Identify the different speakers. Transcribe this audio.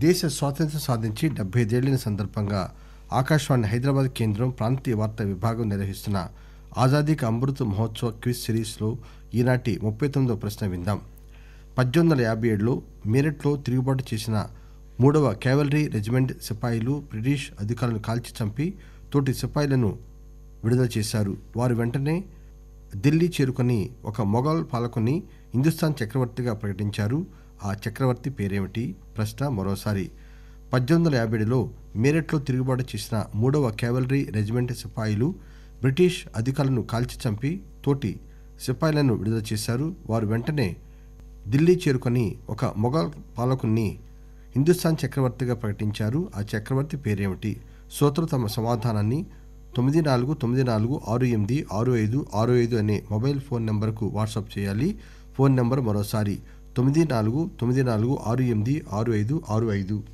Speaker 1: దేశ స్వాతంత్ర్యం సాధించి డెబ్బై ఐదేళ్ల సందర్భంగా ఆకాశవాణి హైదరాబాద్ కేంద్రం ప్రాంతీయ వార్తా విభాగం నిర్వహిస్తున్న ఆజాదీ కా అమృత్ మహోత్సవ్ క్విజ్ సిరీస్లో ఈనాటి ముప్పై తొమ్మిదవ ప్రశ్న విందాం పద్దెనిమిది వందల యాభై ఏడులో మీరట్లో తిరుగుబాటు చేసిన మూడవ కేవలరీ రెజిమెంట్ సిపాయిలు బ్రిటిష్ అధికారులను కాల్చి చంపి తోటి సిపాయిలను విడుదల చేశారు వారు వెంటనే ఢిల్లీ చేరుకొని ఒక మొఘల్ పాలకుని హిందుస్థాన్ చక్రవర్తిగా ప్రకటించారు ఆ చక్రవర్తి పేరేమిటి ప్రశ్న మరోసారి పద్దెనిమిది వందల యాభై ఏడులో మీరట్లో తిరుగుబాటు చేసిన మూడవ కేవలరీ రెజిమెంట్ సిపాయిలు బ్రిటిష్ అధికారులను కాల్చి చంపి తోటి సిపాయిలను విడుదల చేశారు వారు వెంటనే ఢిల్లీ చేరుకొని ఒక మొఘల్ పాలకుని హిందుస్థాన్ చక్రవర్తిగా ప్రకటించారు ఆ చక్రవర్తి పేరేమిటి శ్రోతలు తమ సమాధానాన్ని తొమ్మిది నాలుగు తొమ్మిది నాలుగు ఆరు ఎనిమిది ఆరు ఐదు ఆరు ఐదు అనే మొబైల్ ఫోన్ నెంబర్కు వాట్సాప్ చేయాలి ఫోన్ నెంబర్ మరోసారి తొమ్మిది నాలుగు తొమ్మిది నాలుగు ఆరు ఎనిమిది ఆరు ఐదు ఆరు ఐదు